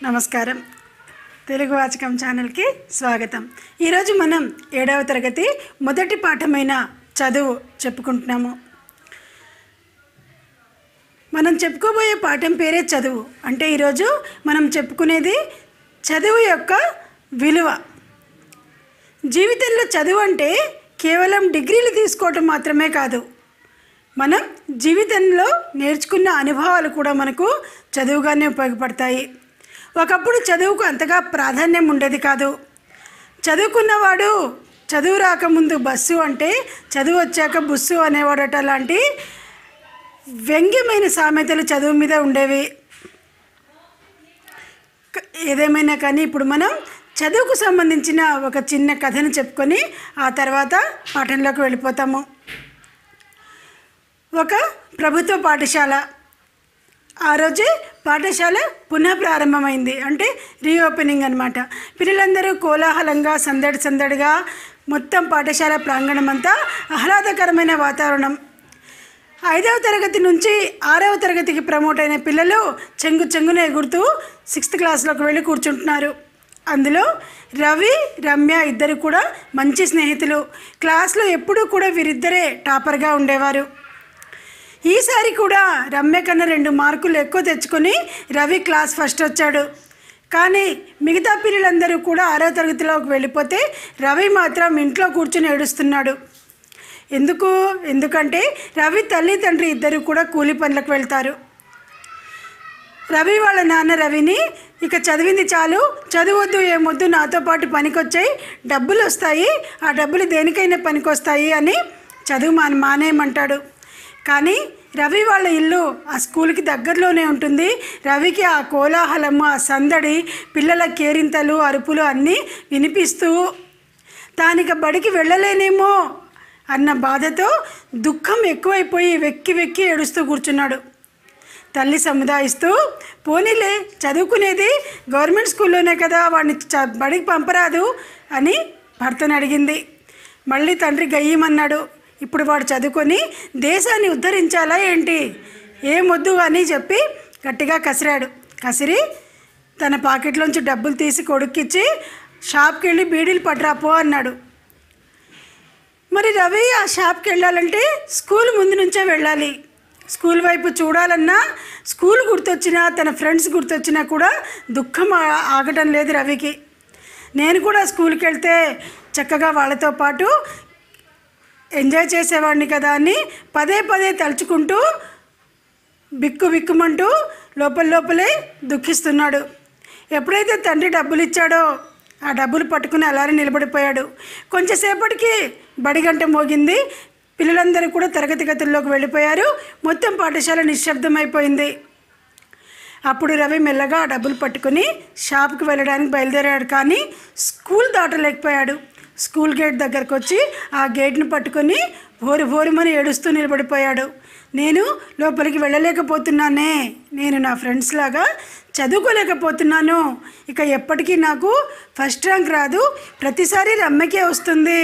నమస్కారం తెలుగు వాచకం ఛానల్కి స్వాగతం ఈరోజు మనం ఏడవ తరగతి మొదటి పాఠమైన చదువు చెప్పుకుంటున్నాము మనం చెప్పుకోబోయే పాఠం పేరే చదువు అంటే ఈరోజు మనం చెప్పుకునేది చదువు యొక్క విలువ జీవితంలో చదువు అంటే కేవలం డిగ్రీలు తీసుకోవటం మాత్రమే కాదు మనం జీవితంలో నేర్చుకున్న అనుభవాలు కూడా మనకు చదువుగానే ఉపయోగపడతాయి ఒకప్పుడు చదువుకు అంతగా ప్రాధాన్యం ఉండేది కాదు చదువుకున్నవాడు చదువు రాకముందు బస్సు అంటే చదువు వచ్చాక బుస్సు అనేవాడట లాంటి వ్యంగ్యమైన సామెతలు చదువు మీద ఉండేవి క- ఏదేమైనా కానీ ఇప్పుడు మనం చదువుకు సంబంధించిన ఒక చిన్న కథను చెప్పుకొని ఆ తర్వాత పాఠంలోకి వెళ్ళిపోతాము ఒక ప్రభుత్వ పాఠశాల ఆ రోజే పాఠశాల పునః ప్రారంభమైంది అంటే రీఓపెనింగ్ అనమాట పిల్లలందరూ కోలాహలంగా సందడి సందడిగా మొత్తం పాఠశాల ప్రాంగణం అంతా ఆహ్లాదకరమైన వాతావరణం ఐదవ తరగతి నుంచి ఆరవ తరగతికి ప్రమోట్ అయిన పిల్లలు చెంగు చెంగున ఎగురుతూ సిక్స్త్ క్లాస్లోకి వెళ్ళి కూర్చుంటున్నారు అందులో రవి రమ్య ఇద్దరు కూడా మంచి స్నేహితులు క్లాస్లో ఎప్పుడూ కూడా వీరిద్దరే టాపర్గా ఉండేవారు ఈసారి కూడా రమ్య కన్నా రెండు మార్కులు ఎక్కువ తెచ్చుకొని రవి క్లాస్ ఫస్ట్ వచ్చాడు కానీ మిగతా పిల్లలందరూ కూడా ఆరో తరగతిలోకి వెళ్ళిపోతే రవి మాత్రం ఇంట్లో కూర్చుని ఏడుస్తున్నాడు ఎందుకు ఎందుకంటే రవి తల్లి తండ్రి ఇద్దరు కూడా కూలి పనులకు వెళ్తారు రవి వాళ్ళ నాన్న రవిని ఇక చదివింది చాలు చదవద్దు ఏమొద్దు నాతో పాటు పనికొచ్చాయి డబ్బులు వస్తాయి ఆ డబ్బులు దేనికైనా పనికొస్తాయి అని చదువు మాన మానేయమంటాడు కానీ రవి వాళ్ళ ఇల్లు ఆ స్కూల్కి దగ్గరలోనే ఉంటుంది రవికి ఆ కోలాహలము ఆ సందడి పిల్లల కేరింతలు అరుపులు అన్నీ వినిపిస్తూ తానిక బడికి వెళ్ళలేనేమో అన్న బాధతో దుఃఖం ఎక్కువైపోయి వెక్కి వెక్కి ఏడుస్తూ కూర్చున్నాడు తల్లి సముదాయిస్తూ పోనీలే చదువుకునేది గవర్నమెంట్ స్కూల్లోనే కదా వాడిని చ బడికి పంపరాదు అని భర్తను అడిగింది మళ్ళీ తండ్రి గయ్యమన్నాడు ఇప్పుడు వాడు చదువుకొని దేశాన్ని ఉద్ధరించాలా ఏంటి ఏమొద్దు అని చెప్పి గట్టిగా కసిరాడు కసిరి తన పాకెట్లోంచి డబ్బులు తీసి కొడుక్కిచ్చి షాప్కి వెళ్ళి బీడీలు పట్టరాపో అన్నాడు మరి రవి ఆ షాప్కి వెళ్ళాలంటే స్కూల్ ముందు నుంచే వెళ్ళాలి స్కూల్ వైపు చూడాలన్నా స్కూల్ గుర్తొచ్చినా తన ఫ్రెండ్స్ గుర్తొచ్చినా కూడా దుఃఖం ఆ- ఆగటం లేదు రవికి నేను కూడా స్కూల్కి వెళ్తే చక్కగా వాళ్ళతో పాటు ఎంజాయ్ చేసేవాడిని కదా అని పదే పదే తలుచుకుంటూ బిక్కు బిక్కుమంటూ లోపల లోపలే దుఃఖిస్తున్నాడు ఎప్పుడైతే తండ్రి డబ్బులు ఇచ్చాడో ఆ డబ్బులు పట్టుకుని అలానే నిలబడిపోయాడు కొంచెంసేపటికి బడిగంట మోగింది పిల్లలందరూ కూడా తరగతి గదుల్లోకి వెళ్ళిపోయారు మొత్తం పాఠశాల నిశ్శబ్దమైపోయింది అప్పుడు రవి మెల్లగా ఆ డబ్బులు పట్టుకుని షాప్కి వెళ్ళడానికి బయలుదేరాడు కానీ స్కూల్ దాటలేకపోయాడు స్కూల్ గేట్ దగ్గరకు వచ్చి ఆ గేట్ను పట్టుకొని భోరు భోరుమని ఏడుస్తూ నిలబడిపోయాడు నేను లోపలికి వెళ్ళలేకపోతున్నానే నేను నా ఫ్రెండ్స్ లాగా చదువుకోలేకపోతున్నాను ఇక ఎప్పటికీ నాకు ఫస్ట్ ర్యాంక్ రాదు ప్రతిసారి రమ్యకే వస్తుంది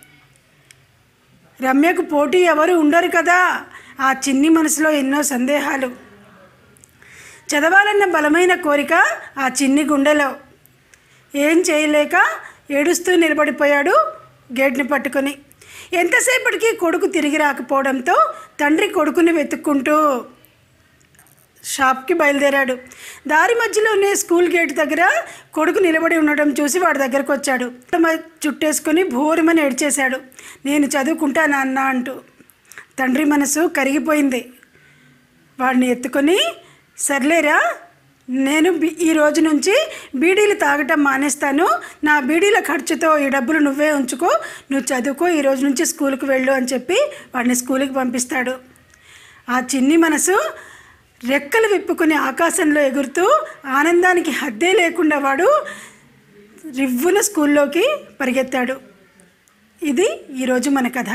రమ్యకు పోటీ ఎవరు ఉండరు కదా ఆ చిన్ని మనసులో ఎన్నో సందేహాలు చదవాలన్న బలమైన కోరిక ఆ చిన్ని గుండెలో ఏం చేయలేక ఏడుస్తూ నిలబడిపోయాడు గేట్ని పట్టుకొని ఎంతసేపటికి కొడుకు తిరిగి రాకపోవడంతో తండ్రి కొడుకుని వెతుక్కుంటూ షాప్కి బయలుదేరాడు దారి మధ్యలోనే స్కూల్ గేట్ దగ్గర కొడుకు నిలబడి ఉండడం చూసి వాడి దగ్గరకు వచ్చాడు తమ చుట్టేసుకొని భోరుమని ఏడ్చేశాడు నేను చదువుకుంటా నాన్న అంటూ తండ్రి మనసు కరిగిపోయింది వాడిని ఎత్తుకొని సర్లేరా నేను బి- ఈ రోజు నుంచి బీడీలు తాగటం మానేస్తాను నా బీడీల ఖర్చుతో ఈ డబ్బులు నువ్వే ఉంచుకో నువ్వు చదువుకో ఈ రోజు నుంచి స్కూల్కి వెళ్ళు అని చెప్పి వాడిని స్కూల్కి పంపిస్తాడు ఆ చిన్ని మనసు రెక్కలు విప్పుకుని ఆకాశంలో ఎగురుతూ ఆనందానికి హద్దే లేకుండా వాడు రివ్వున స్కూల్లోకి పరిగెత్తాడు ఇది ఈరోజు మన కథ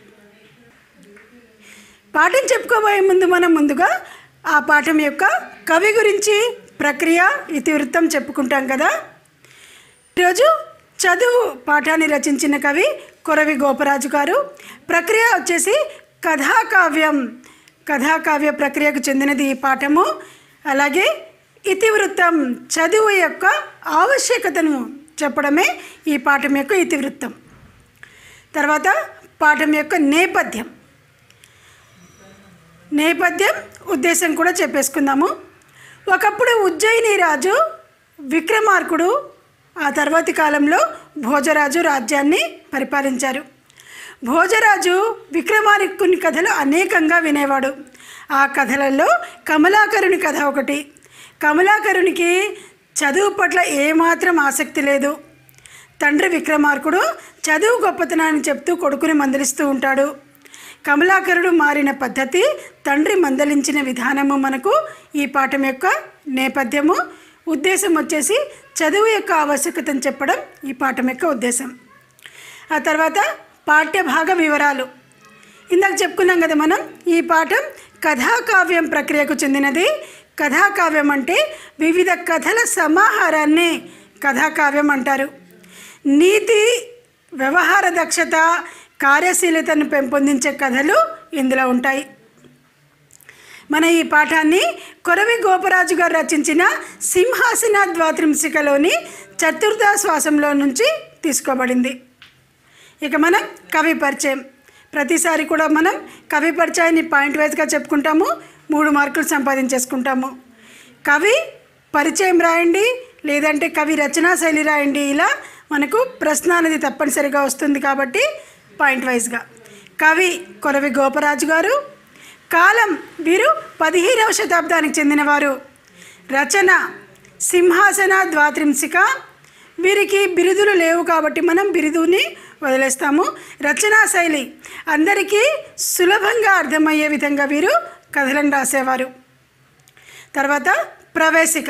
పాఠం చెప్పుకోబోయే ముందు మనం ముందుగా ఆ పాఠం యొక్క కవి గురించి ప్రక్రియ ఇతివృత్తం చెప్పుకుంటాం కదా ఈరోజు చదువు పాఠాన్ని రచించిన కవి కొరవి గోపరాజు గారు ప్రక్రియ వచ్చేసి కథాకావ్యం కథాకావ్య ప్రక్రియకు చెందినది ఈ పాఠము అలాగే ఇతివృత్తం చదువు యొక్క ఆవశ్యకతను చెప్పడమే ఈ పాఠం యొక్క ఇతివృత్తం తర్వాత పాఠం యొక్క నేపథ్యం నేపథ్యం ఉద్దేశం కూడా చెప్పేసుకుందాము ఒకప్పుడు ఉజ్జయిని రాజు విక్రమార్కుడు ఆ తర్వాతి కాలంలో భోజరాజు రాజ్యాన్ని పరిపాలించారు భోజరాజు విక్రమార్కుని కథలు అనేకంగా వినేవాడు ఆ కథలలో కమలాకరుని కథ ఒకటి కమలాకరునికి చదువు పట్ల ఏమాత్రం ఆసక్తి లేదు తండ్రి విక్రమార్కుడు చదువు గొప్పతనాన్ని చెప్తూ కొడుకుని మందలిస్తూ ఉంటాడు కమలాకరుడు మారిన పద్ధతి తండ్రి మందలించిన విధానము మనకు ఈ పాఠం యొక్క నేపథ్యము ఉద్దేశం వచ్చేసి చదువు యొక్క ఆవశ్యకతను చెప్పడం ఈ పాఠం యొక్క ఉద్దేశం ఆ తర్వాత పాఠ్యభాగ వివరాలు ఇందాక చెప్పుకున్నాం కదా మనం ఈ పాఠం కథాకావ్యం ప్రక్రియకు చెందినది కథాకావ్యం అంటే వివిధ కథల సమాహారాన్ని కథాకావ్యం అంటారు నీతి వ్యవహార దక్షత కార్యశీలతను పెంపొందించే కథలు ఇందులో ఉంటాయి మన ఈ పాఠాన్ని కొరవి గోపరాజు గారు రచించిన సింహాసన ద్వాత్రింశికలోని చతుర్థాశ్వాసంలో నుంచి తీసుకోబడింది ఇక మనం కవి పరిచయం ప్రతిసారి కూడా మనం కవి పరిచయాన్ని పాయింట్ వైజ్గా చెప్పుకుంటాము మూడు మార్కులు సంపాదించేసుకుంటాము కవి పరిచయం రాయండి లేదంటే కవి రచనా శైలి రాయండి ఇలా మనకు ప్రశ్న అనేది తప్పనిసరిగా వస్తుంది కాబట్టి పాయింట్ వైజ్గా కవి కొరవి గోపరాజు గారు కాలం వీరు పదిహేనవ శతాబ్దానికి చెందినవారు రచన సింహాసన ద్వాత్రింశిక వీరికి బిరుదులు లేవు కాబట్టి మనం బిరుదుని వదిలేస్తాము రచనా శైలి అందరికీ సులభంగా అర్థమయ్యే విధంగా వీరు కథలను రాసేవారు తర్వాత ప్రవేశిక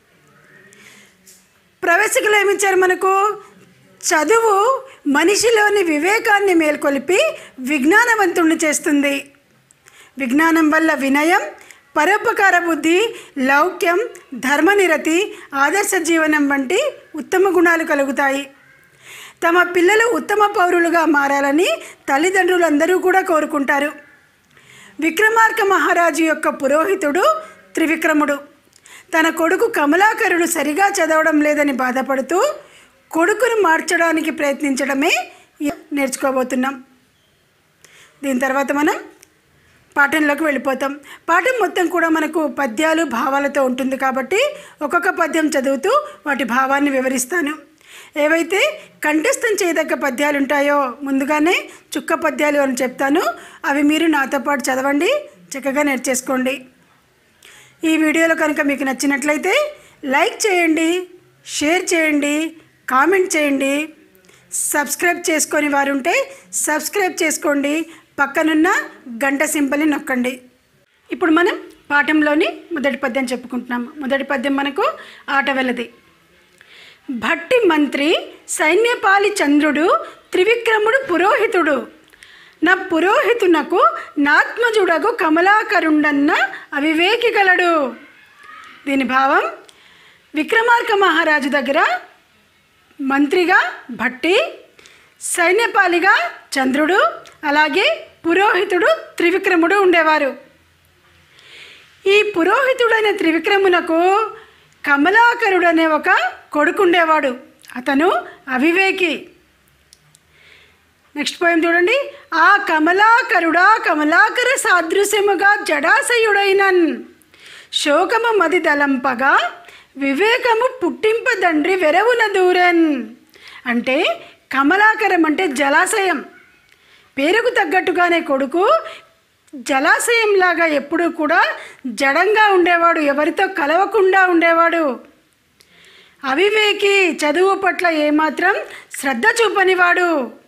ప్రవేశికలు ఏమిచ్చారు మనకు చదువు మనిషిలోని వివేకాన్ని మేల్కొలిపి విజ్ఞానవంతుణ్ణి చేస్తుంది విజ్ఞానం వల్ల వినయం పరోపకార బుద్ధి లౌక్యం ధర్మనిరతి ఆదర్శ జీవనం వంటి ఉత్తమ గుణాలు కలుగుతాయి తమ పిల్లలు ఉత్తమ పౌరులుగా మారాలని తల్లిదండ్రులందరూ కూడా కోరుకుంటారు విక్రమార్క మహారాజు యొక్క పురోహితుడు త్రివిక్రముడు తన కొడుకు కమలాకరుడు సరిగా చదవడం లేదని బాధపడుతూ కొడుకును మార్చడానికి ప్రయత్నించడమే ఈ- నేర్చుకోబోతున్నాం దీని తర్వాత మనం పాఠంలోకి వెళ్ళిపోతాం పాఠం మొత్తం కూడా మనకు పద్యాలు భావాలతో ఉంటుంది కాబట్టి ఒక్కొక్క పద్యం చదువుతూ వాటి భావాన్ని వివరిస్తాను ఏవైతే కంఠస్థం చేయదగ్గ పద్యాలు ఉంటాయో ముందుగానే చుక్క పద్యాలు అని చెప్తాను అవి మీరు నాతో పాటు చదవండి చక్కగా నేర్చేసుకోండి ఈ వీడియోలో కనుక మీకు నచ్చినట్లయితే లైక్ చేయండి షేర్ చేయండి కామెంట్ చేయండి సబ్స్క్రైబ్ చేసుకొని వారు ఉంటే సబ్స్క్రైబ్ చేసుకోండి పక్కనున్న గంట సింబల్ని నొక్కండి ఇప్పుడు మనం పాఠంలోని మొదటి పద్యం చెప్పుకుంటున్నాం మొదటి పద్యం మనకు ఆట వెలది భట్టి మంత్రి సైన్యపాలి చంద్రుడు త్రివిక్రముడు పురోహితుడు నా పురోహితునకు నాత్మజుడగు కమలాకరుండన్న అవివేకి గలడు దీని భావం విక్రమార్క మహారాజు దగ్గర మంత్రిగా భట్టి సైన్యపాలిగా చంద్రుడు అలాగే పురోహితుడు త్రివిక్రముడు ఉండేవారు ఈ పురోహితుడైన త్రివిక్రమునకు కమలాకరుడు అనే ఒక కొడుకుండేవాడు అతను అవివేకి నెక్స్ట్ పోయం చూడండి ఆ కమలాకరుడా కమలాకర సాదృశ్యముగా జడాశయుడైనన్ శోకము మది దలంపగా వివేకము పుట్టింపదండ్రి వెరవున దూరన్ అంటే కమలాకరం అంటే జలాశయం పేరుకు తగ్గట్టుగానే కొడుకు జలాశయంలాగా ఎప్పుడూ కూడా జడంగా ఉండేవాడు ఎవరితో కలవకుండా ఉండేవాడు అవివేకి చదువు పట్ల ఏమాత్రం శ్రద్ధ చూపనివాడు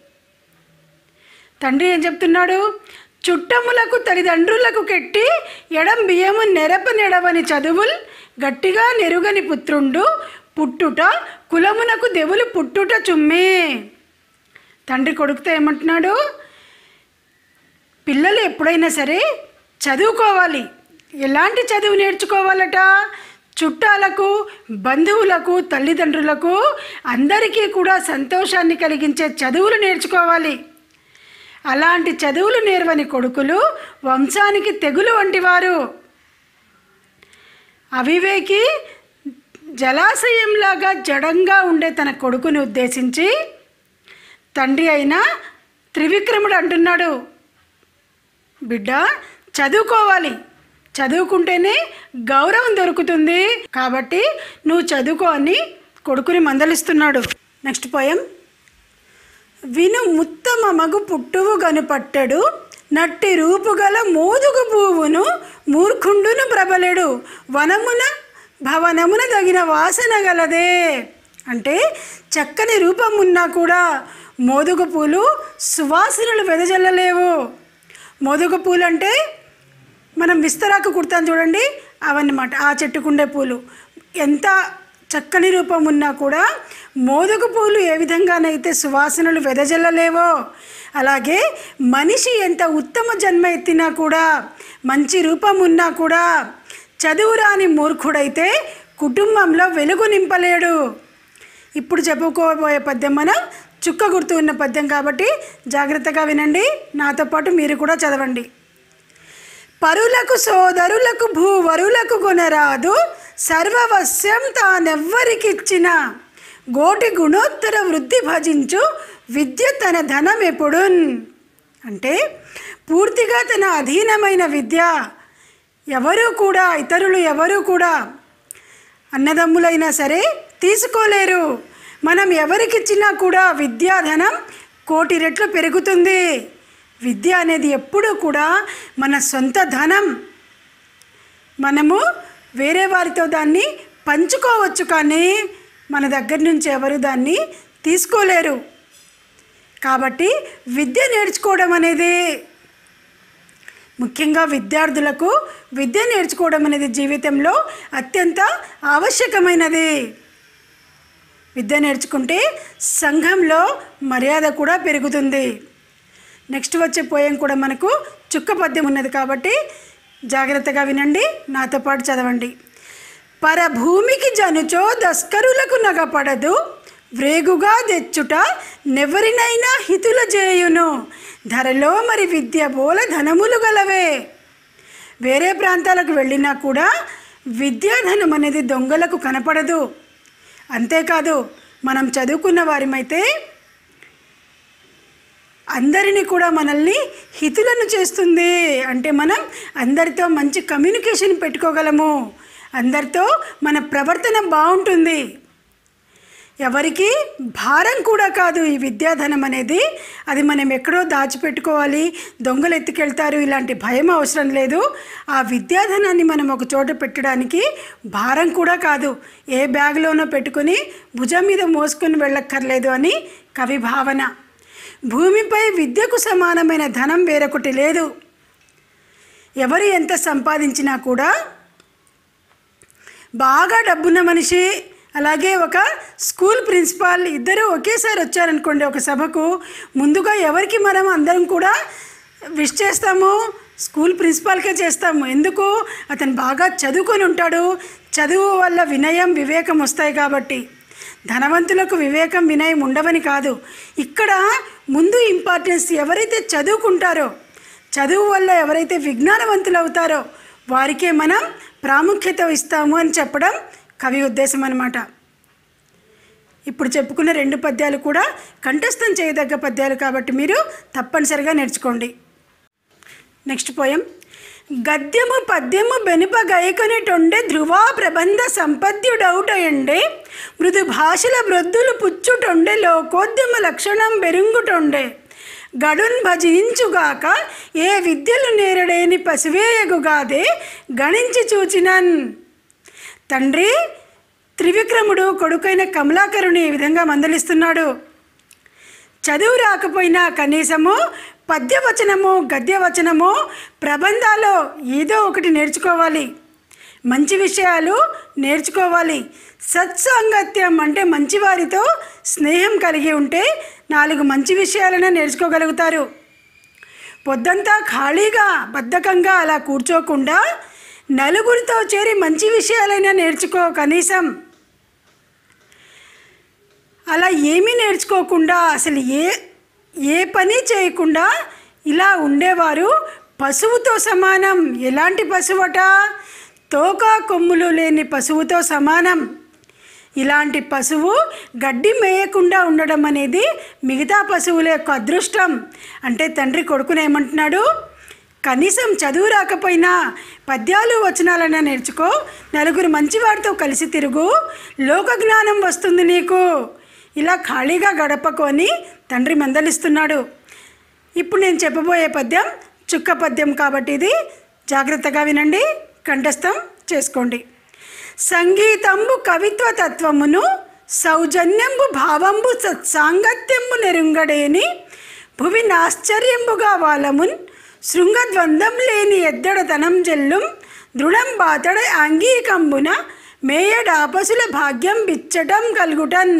తండ్రి ఏం చెప్తున్నాడు చుట్టములకు తల్లిదండ్రులకు కెట్టి ఎడం బియ్యము నెరప నెడవని చదువుల్ గట్టిగా నెరుగని పుత్రుండు పుట్టుట కులమునకు దెవులు పుట్టుట చుమ్మే తండ్రి కొడుకుతో ఏమంటున్నాడు పిల్లలు ఎప్పుడైనా సరే చదువుకోవాలి ఎలాంటి చదువు నేర్చుకోవాలట చుట్టాలకు బంధువులకు తల్లిదండ్రులకు అందరికీ కూడా సంతోషాన్ని కలిగించే చదువులు నేర్చుకోవాలి అలాంటి చదువులు నేర్వని కొడుకులు వంశానికి తెగులు వంటివారు అవివేకి జలాశయంలాగా జడంగా ఉండే తన కొడుకుని ఉద్దేశించి తండ్రి అయిన త్రివిక్రముడు అంటున్నాడు బిడ్డ చదువుకోవాలి చదువుకుంటేనే గౌరవం దొరుకుతుంది కాబట్టి నువ్వు చదువుకో అని కొడుకుని మందలిస్తున్నాడు నెక్స్ట్ పోయం విను ముత్తమ మగు పుట్టువు గనుపట్టడు నట్టి రూపుగల మోదుగు పువ్వును మూర్ఖుండును ప్రబలెడు వనమున భవనమున తగిన వాసన గలదే అంటే చక్కని రూపం ఉన్నా కూడా మోదుగు పూలు సువాసనలు వెదజల్లలేవు మోదుగు పూలు అంటే మనం విస్తరాకు కుడతాం చూడండి అవన్నమాట ఆ చెట్టుకుండే పూలు ఎంత చక్కని రూపం ఉన్నా కూడా మోదుగు పూలు ఏ విధంగానైతే సువాసనలు వెదజల్లలేవో అలాగే మనిషి ఎంత ఉత్తమ జన్మ ఎత్తినా కూడా మంచి రూపం ఉన్నా కూడా చదువు రాని మూర్ఖుడైతే కుటుంబంలో వెలుగు నింపలేడు ఇప్పుడు చెప్పుకోబోయే పద్యం మనం చుక్క గుర్తు ఉన్న పద్యం కాబట్టి జాగ్రత్తగా వినండి నాతో పాటు మీరు కూడా చదవండి పరులకు సోదరులకు భూవరులకు కొనరాదు సర్వవస్యం తానెవ్వరికిచ్చిన గోటి గుణోత్తర వృద్ధి భజించు విద్య తన ధనం ఎప్పుడున్ అంటే పూర్తిగా తన అధీనమైన విద్య ఎవరు కూడా ఇతరులు ఎవరు కూడా అన్నదమ్ములైనా సరే తీసుకోలేరు మనం ఎవరికిచ్చినా కూడా విద్యాధనం కోటి రెట్లు పెరుగుతుంది విద్య అనేది ఎప్పుడూ కూడా మన సొంత ధనం మనము వేరే వారితో దాన్ని పంచుకోవచ్చు కానీ మన దగ్గర నుంచి ఎవరు దాన్ని తీసుకోలేరు కాబట్టి విద్య నేర్చుకోవడం అనేది ముఖ్యంగా విద్యార్థులకు విద్య నేర్చుకోవడం అనేది జీవితంలో అత్యంత ఆవశ్యకమైనది విద్య నేర్చుకుంటే సంఘంలో మర్యాద కూడా పెరుగుతుంది నెక్స్ట్ వచ్చే పోయం కూడా మనకు చుక్క పద్యం ఉన్నది కాబట్టి జాగ్రత్తగా వినండి నాతో పాటు చదవండి పరభూమికి జనుచో దస్కరులకు నగపడదు వ్రేగుగా తెచ్చుట నెవరినైనా హితుల చేయును ధరలో మరి విద్య బోల ధనములు గలవే వేరే ప్రాంతాలకు వెళ్ళినా కూడా విద్యాధనం అనేది దొంగలకు కనపడదు అంతేకాదు మనం చదువుకున్న వారిమైతే అందరినీ కూడా మనల్ని హితులను చేస్తుంది అంటే మనం అందరితో మంచి కమ్యూనికేషన్ పెట్టుకోగలము అందరితో మన ప్రవర్తన బాగుంటుంది ఎవరికి భారం కూడా కాదు ఈ విద్యాధనం అనేది అది మనం ఎక్కడో దాచిపెట్టుకోవాలి దొంగలు ఎత్తుకెళ్తారు ఇలాంటి భయం అవసరం లేదు ఆ విద్యాధనాన్ని మనం ఒక చోట పెట్టడానికి భారం కూడా కాదు ఏ బ్యాగ్లోనో పెట్టుకుని భుజం మీద మోసుకొని వెళ్ళక్కర్లేదు అని కవి భావన భూమిపై విద్యకు సమానమైన ధనం వేరొకటి లేదు ఎవరు ఎంత సంపాదించినా కూడా బాగా డబ్బున్న మనిషి అలాగే ఒక స్కూల్ ప్రిన్సిపాల్ ఇద్దరు ఒకేసారి వచ్చారనుకోండి ఒక సభకు ముందుగా ఎవరికి మనం అందరం కూడా విష్ చేస్తాము స్కూల్ ప్రిన్సిపాల్కే చేస్తాము ఎందుకు అతను బాగా చదువుకొని ఉంటాడు చదువు వల్ల వినయం వివేకం వస్తాయి కాబట్టి ధనవంతులకు వివేకం వినయం ఉండవని కాదు ఇక్కడ ముందు ఇంపార్టెన్స్ ఎవరైతే చదువుకుంటారో చదువు వల్ల ఎవరైతే విజ్ఞానవంతులు అవుతారో వారికే మనం ప్రాముఖ్యత ఇస్తాము అని చెప్పడం కవి ఉద్దేశం అన్నమాట ఇప్పుడు చెప్పుకున్న రెండు పద్యాలు కూడా కంఠస్థం చేయదగ్గ పద్యాలు కాబట్టి మీరు తప్పనిసరిగా నేర్చుకోండి నెక్స్ట్ పోయం గద్యము పద్యము బెనుప గైకొనిటొండే ధ్రువా ప్రబంధ సంపద్యుడౌటయండే మృదు భాషల మృద్దులు పుచ్చుటొండే లోకోద్యమ లక్షణం బెరుంగుటొండే గడున్ భజించుగాక ఏ విద్యలు నేరడేని పసివేయగుగాదే గణించి చూచినన్ తండ్రి త్రివిక్రముడు కొడుకైన కమలాకరుని ఈ విధంగా మందలిస్తున్నాడు చదువు రాకపోయినా కనీసము పద్యవచనము గద్యవచనము ప్రబంధాలు ఏదో ఒకటి నేర్చుకోవాలి మంచి విషయాలు నేర్చుకోవాలి సత్సాంగత్యం అంటే మంచివారితో స్నేహం కలిగి ఉంటే నాలుగు మంచి విషయాలనే నేర్చుకోగలుగుతారు పొద్దంతా ఖాళీగా బద్ధకంగా అలా కూర్చోకుండా నలుగురితో చేరి మంచి విషయాలైనా నేర్చుకో కనీసం అలా ఏమీ నేర్చుకోకుండా అసలు ఏ ఏ పని చేయకుండా ఇలా ఉండేవారు పశువుతో సమానం ఎలాంటి పశువట తోక కొమ్ములు లేని పశువుతో సమానం ఇలాంటి పశువు గడ్డి మేయకుండా ఉండడం అనేది మిగతా పశువుల యొక్క అదృష్టం అంటే తండ్రి కొడుకుని ఏమంటున్నాడు కనీసం చదువు రాకపోయినా పద్యాలు వచనాలైనా నేర్చుకో నలుగురు మంచివాడితో కలిసి తిరుగు లోక జ్ఞానం వస్తుంది నీకు ఇలా ఖాళీగా గడపకొని తండ్రి మందలిస్తున్నాడు ఇప్పుడు నేను చెప్పబోయే పద్యం చుక్క పద్యం కాబట్టి ఇది జాగ్రత్తగా వినండి కంఠస్థం చేసుకోండి సంగీతంబు కవిత్వ తత్వమును సౌజన్యంబు భావంబు సత్సాంగత్యంబు నెరుంగడేని భువి నాశ్చర్యంబుగా వాళ్ళమున్ శృంగద్వందం లేని ఎద్దడతనం జల్లుం దృఢం బాతడ అంగీకంబున మేయడాపసుల భాగ్యం బిచ్చటం కలుగుటన్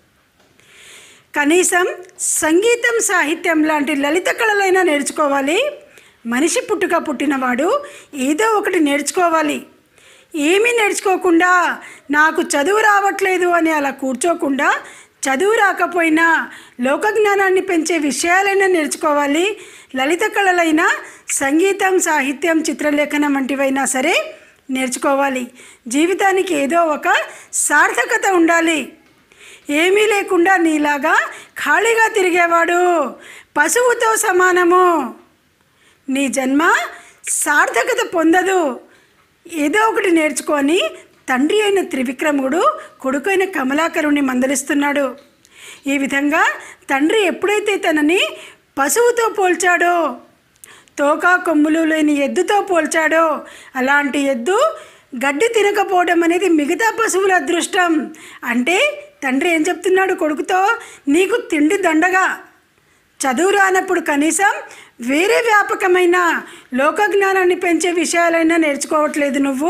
కనీసం సంగీతం సాహిత్యం లాంటి లలిత కళలైనా నేర్చుకోవాలి మనిషి పుట్టుక పుట్టినవాడు ఏదో ఒకటి నేర్చుకోవాలి ఏమీ నేర్చుకోకుండా నాకు చదువు రావట్లేదు అని అలా కూర్చోకుండా చదువు రాకపోయినా లోక జ్ఞానాన్ని పెంచే విషయాలైనా నేర్చుకోవాలి లలిత కళలైనా సంగీతం సాహిత్యం చిత్రలేఖనం వంటివైనా సరే నేర్చుకోవాలి జీవితానికి ఏదో ఒక సార్థకత ఉండాలి ఏమీ లేకుండా నీలాగా ఖాళీగా తిరిగేవాడు పశువుతో సమానము నీ జన్మ సార్థకత పొందదు ఏదో ఒకటి నేర్చుకొని తండ్రి అయిన త్రివిక్రముడు కొడుకైన కమలాకరుణ్ణి మందలిస్తున్నాడు ఈ విధంగా తండ్రి ఎప్పుడైతే తనని పశువుతో పోల్చాడో తోక కొమ్ములు లేని ఎద్దుతో పోల్చాడో అలాంటి ఎద్దు గడ్డి తినకపోవడం అనేది మిగతా పశువుల అదృష్టం అంటే తండ్రి ఏం చెప్తున్నాడు కొడుకుతో నీకు తిండి దండగా చదువు రానప్పుడు కనీసం వేరే వ్యాపకమైన లోక జ్ఞానాన్ని పెంచే విషయాలైనా నేర్చుకోవట్లేదు నువ్వు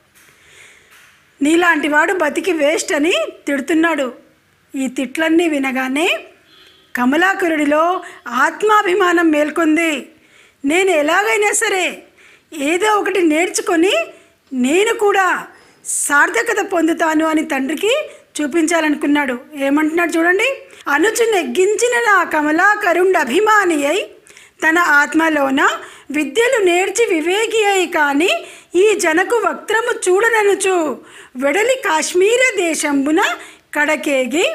నీలాంటి వాడు బతికి వేస్ట్ అని తిడుతున్నాడు ఈ తిట్లన్నీ వినగానే కమలాకరుడిలో ఆత్మాభిమానం మేల్కొంది నేను ఎలాగైనా సరే ఏదో ఒకటి నేర్చుకొని నేను కూడా సార్థకత పొందుతాను అని తండ్రికి చూపించాలనుకున్నాడు ఏమంటున్నాడు చూడండి అనుచు నెగ్గించిన నా కమలాకరుండ అభిమాని అయి తన ఆత్మలోన విద్యలు నేర్చి వివేకి అయి కానీ ఈ జనకు వక్త్రము చూడననుచు వెడలి కాశ్మీర దేశంబున కడకేగి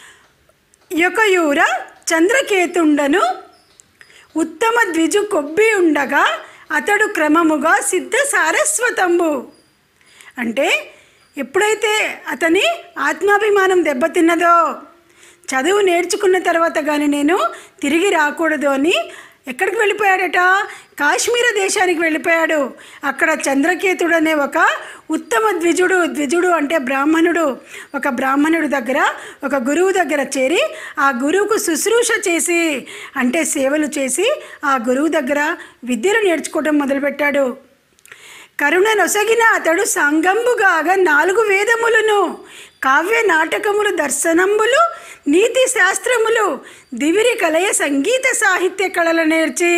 యొకయూర చంద్రకేతుండను ఉత్తమ ద్విజు కొబ్బి ఉండగా అతడు క్రమముగా సిద్ధ సారస్వతంబు అంటే ఎప్పుడైతే అతని ఆత్మాభిమానం దెబ్బతిన్నదో చదువు నేర్చుకున్న తర్వాత కానీ నేను తిరిగి రాకూడదు అని ఎక్కడికి వెళ్ళిపోయాడట కాశ్మీర దేశానికి వెళ్ళిపోయాడు అక్కడ చంద్రకేతుడు అనే ఒక ఉత్తమ ద్విజుడు ద్విజుడు అంటే బ్రాహ్మణుడు ఒక బ్రాహ్మణుడు దగ్గర ఒక గురువు దగ్గర చేరి ఆ గురువుకు శుశ్రూష చేసి అంటే సేవలు చేసి ఆ గురువు దగ్గర విద్యను నేర్చుకోవడం మొదలుపెట్టాడు కరుణ నొసగిన అతడు సంగంబుగాగా నాలుగు వేదములను కావ్య నాటకములు దర్శనంబులు నీతి శాస్త్రములు దివిరి కలయ సంగీత సాహిత్య కళలు నేర్చి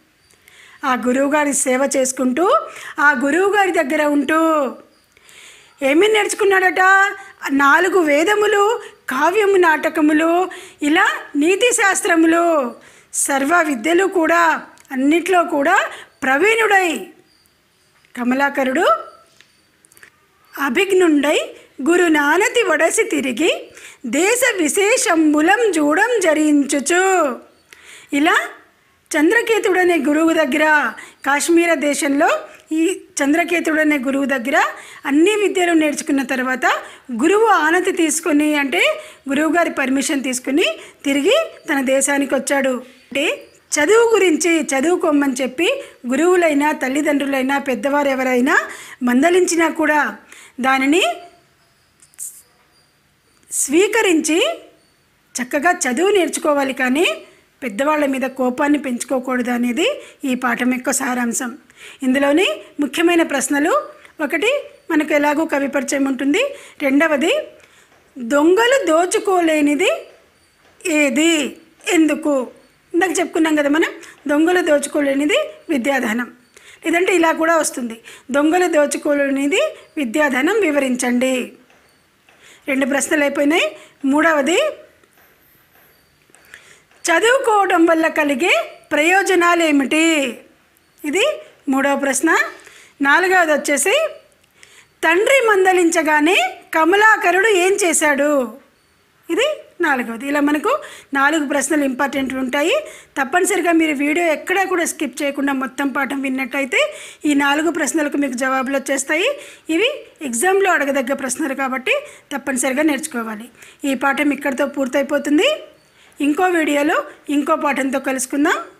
ఆ గురువుగారి సేవ చేసుకుంటూ ఆ గురువుగారి దగ్గర ఉంటూ ఏమేమి నేర్చుకున్నాడట నాలుగు వేదములు కావ్యము నాటకములు ఇలా నీతి శాస్త్రములు సర్వ విద్యలు కూడా అన్నిట్లో కూడా ప్రవీణుడై కమలాకరుడు అభిజ్ఞుండై గురు నానతి వడసి తిరిగి దేశ విశేషంబులం జూడం జరించుచు ఇలా చంద్రకేతుడు అనే గురువు దగ్గర కాశ్మీర దేశంలో ఈ చంద్రకేతుడు అనే గురువు దగ్గర అన్ని విద్యలు నేర్చుకున్న తర్వాత గురువు ఆనతి తీసుకొని అంటే గురువు గారి పర్మిషన్ తీసుకుని తిరిగి తన దేశానికి వచ్చాడు అంటే చదువు గురించి చదువుకోమని చెప్పి గురువులైనా తల్లిదండ్రులైనా పెద్దవారు ఎవరైనా మందలించినా కూడా దానిని స్వీకరించి చక్కగా చదువు నేర్చుకోవాలి కానీ పెద్దవాళ్ళ మీద కోపాన్ని పెంచుకోకూడదు అనేది ఈ పాఠం యొక్క సారాంశం ఇందులోని ముఖ్యమైన ప్రశ్నలు ఒకటి మనకు ఎలాగో కవి పరిచయం ఉంటుంది రెండవది దొంగలు దోచుకోలేనిది ఏది ఎందుకు ఇందాక చెప్పుకున్నాం కదా మనం దొంగలు దోచుకోలేనిది విద్యాధనం లేదంటే ఇలా కూడా వస్తుంది దొంగలు దోచుకోలేనిది విద్యాధనం వివరించండి రెండు ప్రశ్నలు అయిపోయినాయి మూడవది చదువుకోవడం వల్ల కలిగే ప్రయోజనాలు ఏమిటి ఇది మూడవ ప్రశ్న నాలుగవది వచ్చేసి తండ్రి మందలించగానే కమలాకరుడు ఏం చేశాడు ఇది నాలుగవది ఇలా మనకు నాలుగు ప్రశ్నలు ఇంపార్టెంట్ ఉంటాయి తప్పనిసరిగా మీరు వీడియో ఎక్కడా కూడా స్కిప్ చేయకుండా మొత్తం పాఠం విన్నట్టయితే ఈ నాలుగు ప్రశ్నలకు మీకు జవాబులు వచ్చేస్తాయి ఇవి ఎగ్జామ్లో అడగదగ్గ ప్రశ్నలు కాబట్టి తప్పనిసరిగా నేర్చుకోవాలి ఈ పాఠం ఇక్కడితో పూర్తయిపోతుంది ఇంకో వీడియోలో ఇంకో పాఠంతో కలుసుకుందాం